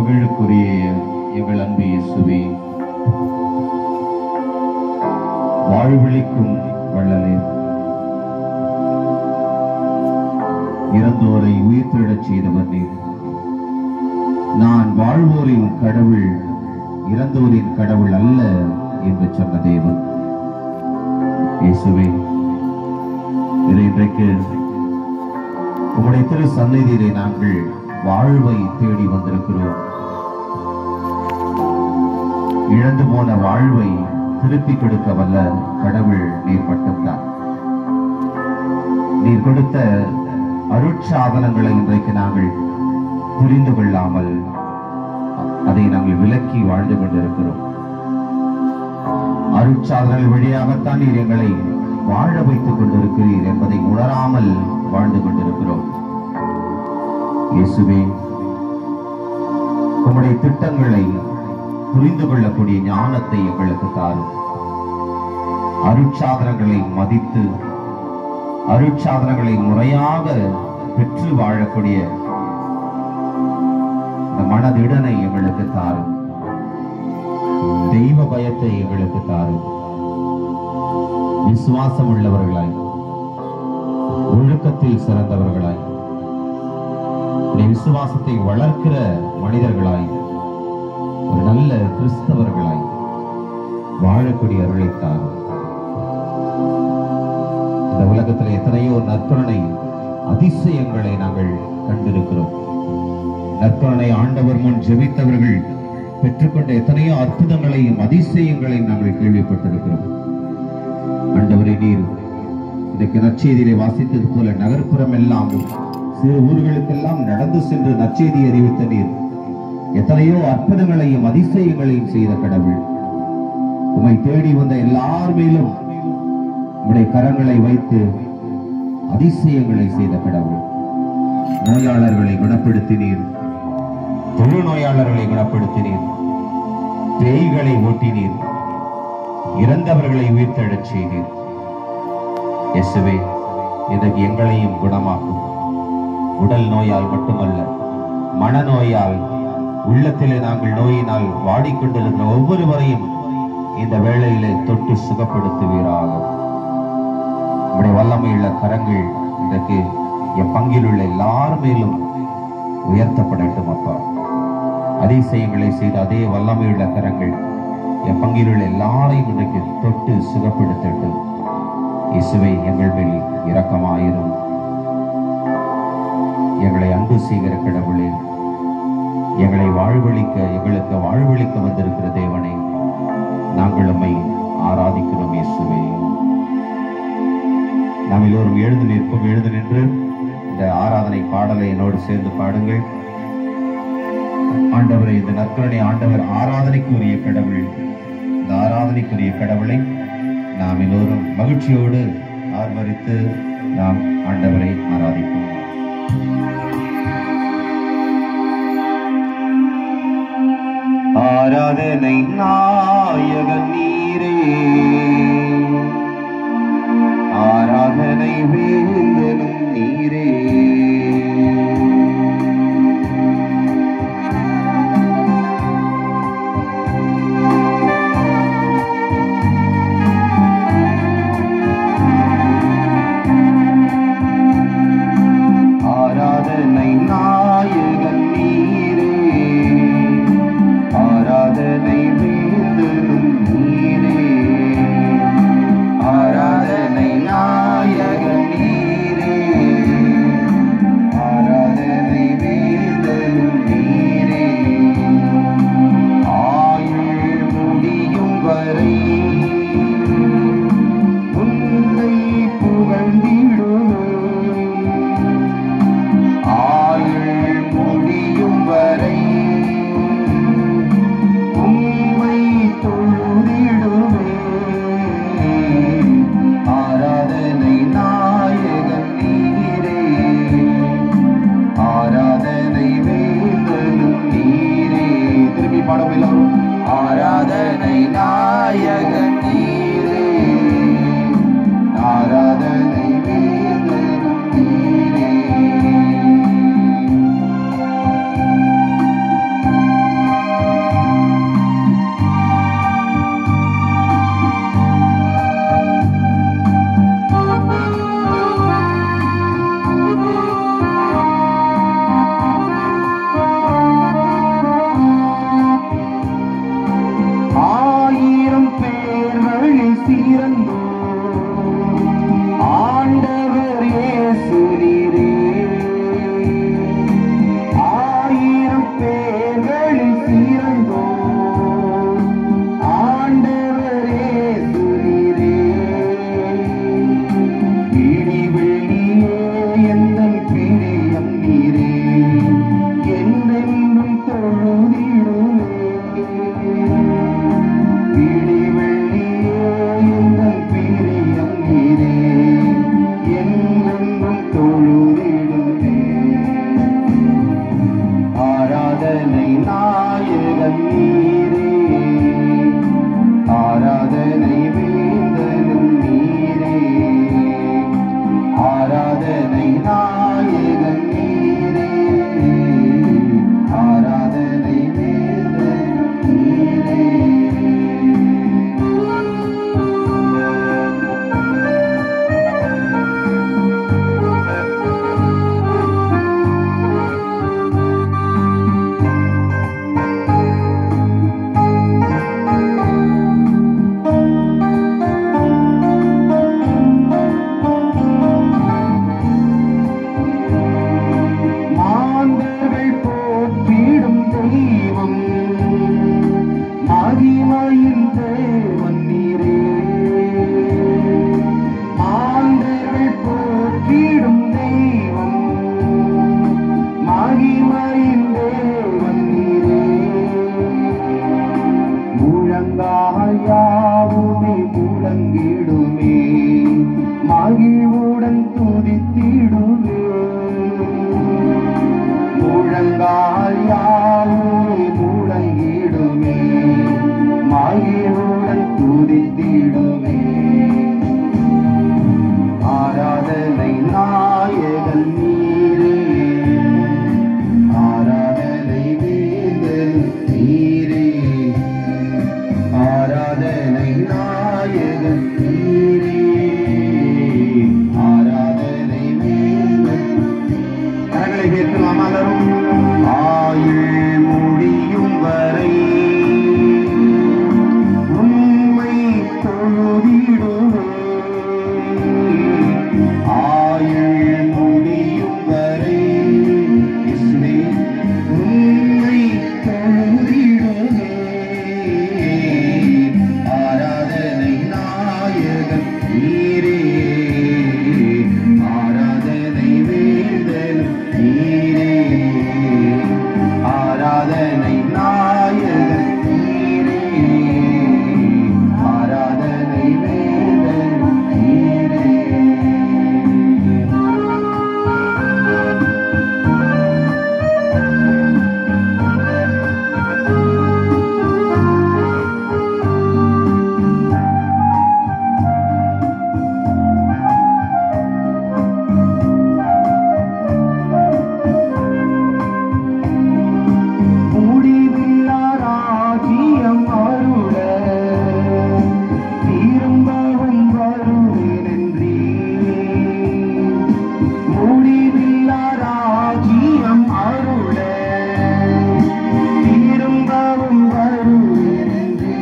மகிழுக்குரிய எங்கள் அன்பு இயேசுவே வாழ்வழிக்கும் வள்ளலே இறந்தோரை உயிர்த்தெழச் செய்தவர் நீர் நான் வாழ்வோரின் கடவுள் இறந்தோரின் கடவுள் அல்ல என்று சொன்ன தேவன் இயேசுவே இதை இன்றைக்கு உம்முடைய திரு சந்நிதியிலே நாங்கள் வாழ்வை தேடி வந்திருக்கிறோம் இழந்து போன வாழ்வை திருப்பி கொடுக்க வல்ல கடவுள் நீர் மட்டும்தான் நீர் கொடுத்த அருட்சாதனங்களை இன்றைக்கு நாங்கள் புரிந்து கொள்ளாமல் அதை நாங்கள் விலக்கி வாழ்ந்து கொண்டிருக்கிறோம் அருட்சாதனங்கள் வழியாகத்தான் நீர் எங்களை வாழ வைத்துக் கொண்டிருக்கிறீர் என்பதை உணராமல் வாழ்ந்து கொண்டிருக்கிறோம் இயேசுவே உம்முடைய திட்டங்களை புரிந்து கொள்ளக்கூடிய ஞானத்தை எங்களுக்கு தாரும் அருட்சாதனங்களை மதித்து அருட்சாதனங்களை முறையாக பெற்று வாழக்கூடிய இந்த மனதிடனை எங்களுக்கு தாரும் தெய்வ பயத்தை எங்களுக்கு தாரும் விசுவாசம் உள்ளவர்களாய் ஒழுக்கத்தில் சிறந்தவர்களாய் உடைய விசுவாசத்தை வளர்க்கிற மனிதர்களாய் ஒரு நல்ல கிறிஸ்தவர்களாய் வாழக்கூடிய அருளை தாரும் இந்த உலகத்தில் எத்தனையோ நற்கருணை அதிசயங்களை நாங்கள் கண்டிருக்கிறோம் நற்கருணை ஆண்டவர் முன் ஜெபித்தவர்கள் பெற்றுக்கொண்ட எத்தனையோ அற்புதங்களையும் அதிசயங்களையும் நாங்கள் கேள்விப்பட்டிருக்கிறோம் ஆண்டவரே நீர் இன்றைக்கு நற்செய்தியிலே வாசித்தது போல நகர்ப்புறம் எல்லாம் சிறு ஊர்களுக்கெல்லாம் நடந்து சென்று நற்செய்தி அறிவித்த நீர் எத்தனையோ அற்புதங்களையும் அதிசயங்களையும் செய்த கடவுள் உம்மை தேடி வந்த எல்லார் மேலும் உம்முடைய கரங்களை வைத்து அதிசயங்களை செய்த கடவுள் நோயாளர்களை குணப்படுத்தினீர் தொழு நோயாளர்களை குணப்படுத்தினீர் பேய்களை ஓட்டினீர் இறந்தவர்களை உயிர்த்தெழச் செய்தீர் இயேசுவே இதற்கு எங்களையும் குணமாக்கும் உடல் நோயால் மட்டுமல்ல மனநோயால் உள்ளத்திலே நாங்கள் நோயினால் வாடிக்கொண்டிருக்கிற ஒவ்வொருவரையும் இந்த வேளையிலே தொட்டு சுகப்படுத்துவீராக உடைய வல்லமையுள்ள கரங்கள் இன்றைக்கு என் பங்கில் உள்ள எல்லார் மேலும் உயர்த்தப்படட்டும் அப்பா அதிசயங்களை செய்த அதே வல்லமையுள்ள கரங்கள் என் பங்கில் உள்ள எல்லாரையும் இன்றைக்கு தொட்டு சுகப்படுத்தட்டும் இயேசுவை எங்கள் மேல் இரக்கமாயிரும் எங்களை அன்பு செய்கிற கடவுளே எங்களை வாழ்வழிக்க எங்களுக்கு வாழ்வழிக்க வந்திருக்கிற தேவனே நாங்கள் உம்மை ஆராதிக்கிறோம் இயேசுவே நாம் எல்லோரும் எழுந்து நிற்போம் எழுந்து நின்று இந்த ஆராதனை பாடலை என்னோடு சேர்ந்து பாடுங்கள் ஆண்டவரை இந்த நற்கருணை ஆண்டவர் ஆராதனைக்குரிய கடவுள் இந்த ஆராதனைக்குரிய கடவுளை நாம் எல்லோரும் மகிழ்ச்சியோடு ஆர்வரித்து நாம் ஆண்டவரை ஆராதிப்போம் ஆராதனை நாயகன் நீரே ஆராதனை வேந்தனும் நீரே ஆராதனை நாயகன் நீரே ஆராதனை வேந்தனும் நீரே ஆராதனை நாயகன் நீரே மகிமையின் தேவன் நீரே முழங்கால் யாவுமே முழங்கிடுமே மகிழ்வுடன் துதித்திடுவே முழங்கால் யாவுமே முழங்கிடுமே மகிழ்வுடன் துதித்திடுவே ஆராதனை நாயகன் நீரே ஆராதனை வேந்தன் நீரே ஆராதனை நாயகன் நீரே ஆராதனை வேந்தன் கரங்களை பேசலாம் அலரும் ஆயுள் முடியும் வரை உண்மை தொழுதிடுவே ஆயுள் முடியும் வரை இயேசுவே உண்மை தொழுதிடுவே ஆராதனை நாயகன் நீரே ஆராதனை வேந்தன் நீரே ஆராதனை நாயகன் நீரே ஆராதனை வேந்தன் நீரே முடிவில்லா ராஜ்யம் அருள திரும்பவும் வருவேனென்றீ முடிவில்லா ராஜ்யம் அருள திரும்பவும் வருவேனென்றீ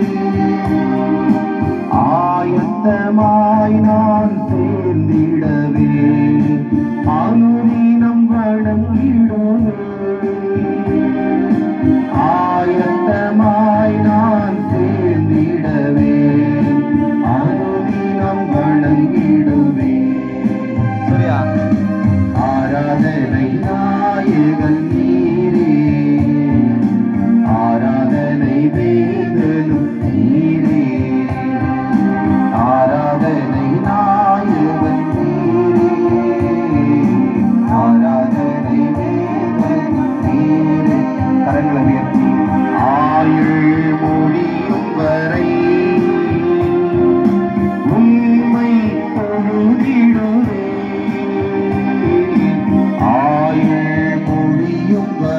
ஆயத்தமாய் நான் சேர்ந்திடவே அனுதினம் வணங்கிடுவே ஆயத்தமாய் நான் சேர்ந்திடவே அனுதினம் வணங்கிடுவே சூர்யா ஆராதனை நாயகன் நீரே ஆராதனை வேதனும் நீரே ஆராதனை நாயகன் நீரே ஆராதனை வேதனும் நீரே கரங்களை உயர்த்தி ஆயுள் முடியும் வரை உண்மை தொழுதிடுவே ஆயுள் முடியும் வரை